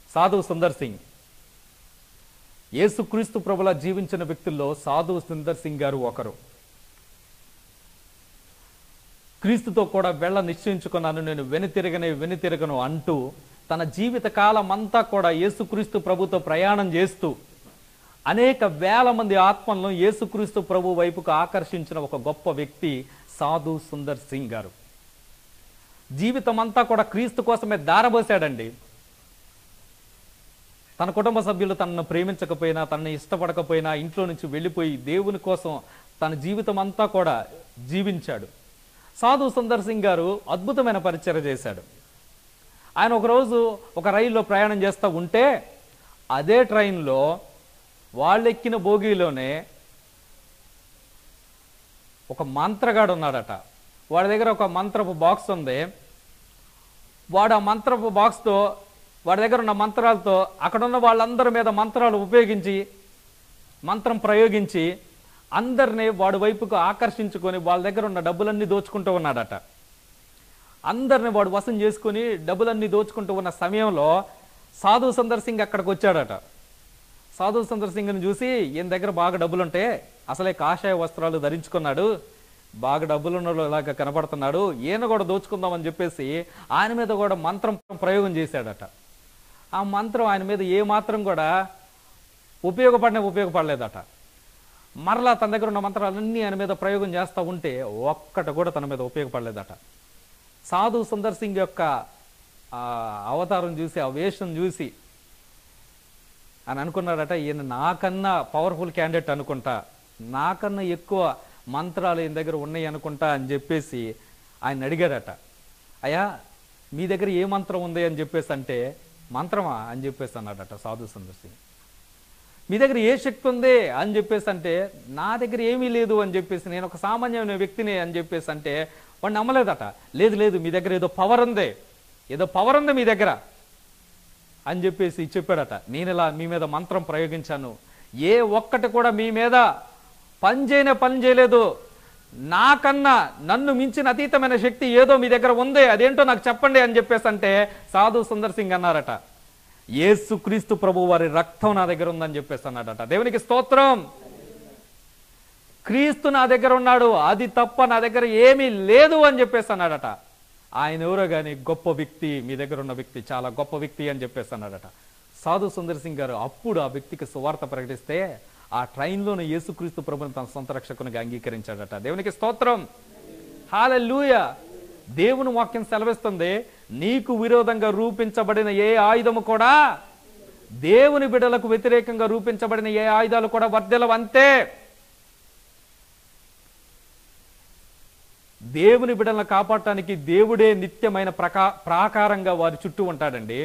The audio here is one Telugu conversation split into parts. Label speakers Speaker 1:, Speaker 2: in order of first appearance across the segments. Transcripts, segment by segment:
Speaker 1: సాధు సుందర్ సింగ్ యేసుక్రీస్తు ప్రభులా జీవించిన వ్యక్తుల్లో సాధు సుందర్ సింగ్ గారు ఒకరు క్రీస్తుతో కూడా వెళ్ళ నిశ్చయించుకున్నాను నేను వెనుతిరగనే వెనుతిరగను అంటూ తన జీవిత కాలం అంతా కూడా యేసుక్రీస్తు ప్రభుతో ప్రయాణం చేస్తూ అనేక వేల మంది ఆత్మలను యేసుక్రీస్తు ప్రభు వైపుకు ఆకర్షించిన ఒక గొప్ప వ్యక్తి సాధు సుందర్ సింగ్ గారు జీవితం అంతా కూడా క్రీస్తు కోసమే దారబోసాడండి తన కుటుంబ సభ్యులు తనను ప్రేమించకపోయినా తనని ఇష్టపడకపోయినా ఇంట్లో నుంచి వెళ్ళిపోయి దేవుని కోసం తన జీవితం అంతా కూడా జీవించాడు సాధు సుందర్ సింగ్ గారు అద్భుతమైన పరిచయం చేశాడు ఆయన ఒకరోజు ఒక రైల్లో ప్రయాణం చేస్తూ ఉంటే అదే ట్రైన్లో వాళ్ళెక్కిన బోగీలోనే ఒక మంత్రగాడు ఉన్నాడట వాడి దగ్గర ఒక మంత్రపు బాక్స్ ఉంది వాడు ఆ మంత్రపు బాక్స్తో వాడి దగ్గర ఉన్న మంత్రాలతో అక్కడ ఉన్న వాళ్ళందరి మీద మంత్రాలు ఉపయోగించి మంత్రం ప్రయోగించి అందరినీ వాడి వైపుకు ఆకర్షించుకొని వాళ్ళ దగ్గర ఉన్న డబ్బులన్నీ దోచుకుంటూ ఉన్నాడట అందరిని వాడు వసం చేసుకుని డబ్బులన్నీ దోచుకుంటూ ఉన్న సమయంలో సాధు సుందర్ సింగ్ అక్కడికి వచ్చాడట సాధు సుందర్ సింగ్ని చూసి ఈయన దగ్గర బాగా డబ్బులుంటే అసలే కాషాయ వస్త్రాలు ధరించుకున్నాడు బాగా డబ్బులున్న లాగా కనపడుతున్నాడు ఈయన కూడా దోచుకుందామని చెప్పేసి ఆయన మీద కూడా మంత్రం ప్రయోగం చేశాడట ఆ మంత్రం ఆయన మీద ఏ మాత్రం కూడా ఉపయోగపడిన ఉపయోగపడలేదట మరలా తన దగ్గర ఉన్న మంత్రాలన్నీ ఆయన మీద ప్రయోగం చేస్తూ ఉంటే ఒక్కటి కూడా తన మీద ఉపయోగపడలేదట సాధు సుందర్ సింగ్ యొక్క ఆ అవతారం చూసి ఆ వేషం చూసి అని అనుకున్నాడట ఈయన నాకన్నా పవర్ఫుల్ క్యాండిడేట్ అనుకుంటా నాకన్నా ఎక్కువ మంత్రాలు ఈయన దగ్గర ఉన్నాయి అనుకుంటా అని చెప్పేసి ఆయన అడిగాడట అయ్యా మీ దగ్గర ఏ మంత్రం ఉంది అని చెప్పేసి అంటే మంత్రమా అని చెప్పేసి అన్నాడట సాధు సుందర్ సింగ్ మీ దగ్గర ఏ శక్తి ఉంది అని చెప్పేసి అంటే నా దగ్గర ఏమీ లేదు అని చెప్పేసి నేను ఒక సామాన్యమైన వ్యక్తిని అని చెప్పేసి అంటే వాడు నమ్మలేదట లేదు లేదు మీ దగ్గర ఏదో పవర్ ఉంది ఏదో పవర్ ఉంది మీ దగ్గర అని చెప్పేసి చెప్పాడట నేను ఇలా మీ మీద మంత్రం ప్రయోగించాను ఏ ఒక్కటి కూడా మీ మీద పని చేయనే పని చేయలేదు నాకన్నా నన్ను మించిన అతీతమైన శక్తి ఏదో మీ దగ్గర ఉంది అదేంటో నాకు చెప్పండి అని చెప్పేసి అంటే సాధు సుందర్ సింగ్ అన్నారట యేసు క్రీస్తు ప్రభు వారి రక్తం నా దగ్గర ఉందని చెప్పేసి అన్నాడట దేవునికి స్తోత్రం క్రీస్తు నా దగ్గర ఉన్నాడు అది తప్ప నా దగ్గర ఏమీ లేదు అని చెప్పేసి అన్నాడట ఆయన ఎవరో గాని గొప్ప వ్యక్తి మీ దగ్గర ఉన్న వ్యక్తి చాలా గొప్ప వ్యక్తి అని చెప్పేసి అన్నాడట సాధు సుందర్ సింగ్ గారు అప్పుడు ఆ వ్యక్తికి సువార్త ప్రకటిస్తే ఆ ట్రైన్లోనే యేసుక్రీస్తు ప్రభుని తన సొంత రక్షకునిగా అంగీకరించాడట దేవునికి స్తోత్రం హాలూయ దేవుని వాక్యం సెలవిస్తుంది నీకు విరోధంగా రూపించబడిన ఏ ఆయుధము కూడా దేవుని బిడలకు వ్యతిరేకంగా రూపించబడిన ఏ ఆయుధాలు కూడా వర్ధలవు అంతే దేవుని బిడలను కాపాడటానికి దేవుడే నిత్యమైన ప్రకా ప్రాకారంగా వారి చుట్టూ ఉంటాడండి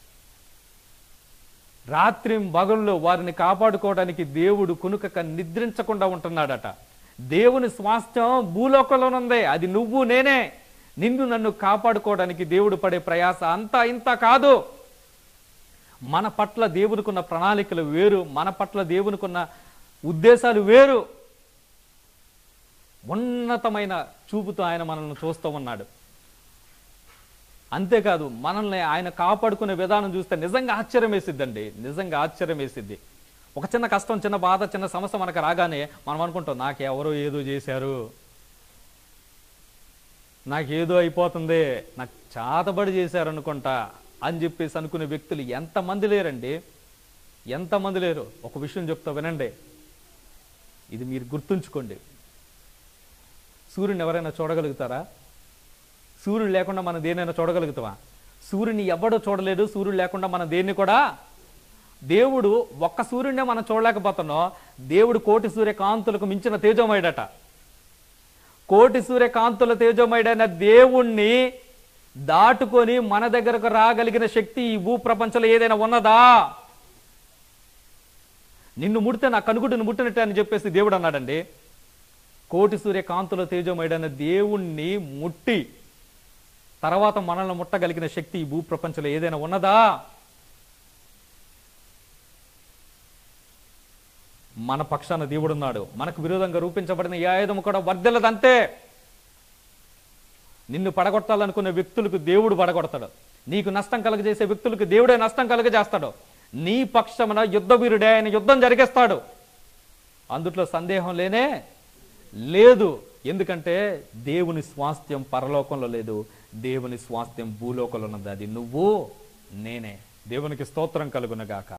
Speaker 1: రాత్రి పగళ్ళు వారిని కాపాడుకోవడానికి దేవుడు కునుకక నిద్రించకుండా ఉంటున్నాడట దేవుని స్వాస్థ్యం భూలోకంలోనుంది అది నువ్వు నేనే నిన్ను నన్ను కాపాడుకోవడానికి దేవుడు పడే ప్రయాస అంతా ఇంత కాదు మన పట్ల దేవునికున్న ప్రణాళికలు వేరు మన పట్ల దేవునికున్న ఉద్దేశాలు వేరు ఉన్నతమైన చూపుతో ఆయన మనల్ని చూస్తూ ఉన్నాడు అంతేకాదు మనల్ని ఆయన కాపాడుకునే విధానం చూస్తే నిజంగా ఆశ్చర్యం వేసిద్దండి నిజంగా ఆశ్చర్యం వేసిద్ది ఒక చిన్న కష్టం చిన్న బాధ చిన్న సమస్య మనకు రాగానే మనం అనుకుంటాం నాకు ఎవరో ఏదో చేశారు నాకేదో అయిపోతుంది నాకు చాతబడి చేశారు అనుకుంటా అని చెప్పేసి అనుకునే వ్యక్తులు ఎంతమంది లేరండి ఎంతమంది లేరు ఒక విషయం చెప్తా వినండి ఇది మీరు గుర్తుంచుకోండి సూర్యుని ఎవరైనా చూడగలుగుతారా సూర్యుడు లేకుండా మనం దేనైనా చూడగలుగుతామా సూర్యుని ఎవడో చూడలేదు సూర్యుడు లేకుండా మనం దేన్ని కూడా దేవుడు ఒక్క సూర్యుడినే మనం చూడలేకపోతున్నాం దేవుడు కోటి సూర్యకాంతులకు మించిన తేజోమయుడట కోటి సూర్యకాంతుల తేజోమయుడైన దేవుణ్ణి దాటుకొని మన దగ్గరకు రాగలిగిన శక్తి ఈ భూ ప్రపంచంలో ఏదైనా ఉన్నదా నిన్ను ముడితే నా కనుగుడిని ముట్టినట్టే అని చెప్పేసి దేవుడు అన్నాడండి కోటి సూర్యకాంతుల తేజోమయుడైన దేవుణ్ణి ముట్టి తర్వాత మనల్ని ముట్టగలిగిన శక్తి ఈ భూ ప్రపంచంలో ఏదైనా ఉన్నదా మన పక్షాన దేవుడున్నాడు మనకు విరోధంగా రూపించబడిన ఏ ఆయుధం కూడా వర్ధలదంతే నిన్ను పడగొట్టాలనుకునే వ్యక్తులకు దేవుడు పడగొడతాడు నీకు నష్టం కలుగజేసే వ్యక్తులకు దేవుడే నష్టం కలుగజేస్తాడు నీ పక్షమున యుద్ధ వీరుడే ఆయన యుద్ధం జరిగిస్తాడు అందుట్లో సందేహం లేనే లేదు ఎందుకంటే దేవుని స్వాస్థ్యం పరలోకంలో లేదు దేవుని స్వాస్థ్యం భూలోకంలో ఉన్నది అది నువ్వు నేనే దేవునికి స్తోత్రం కలుగునగాక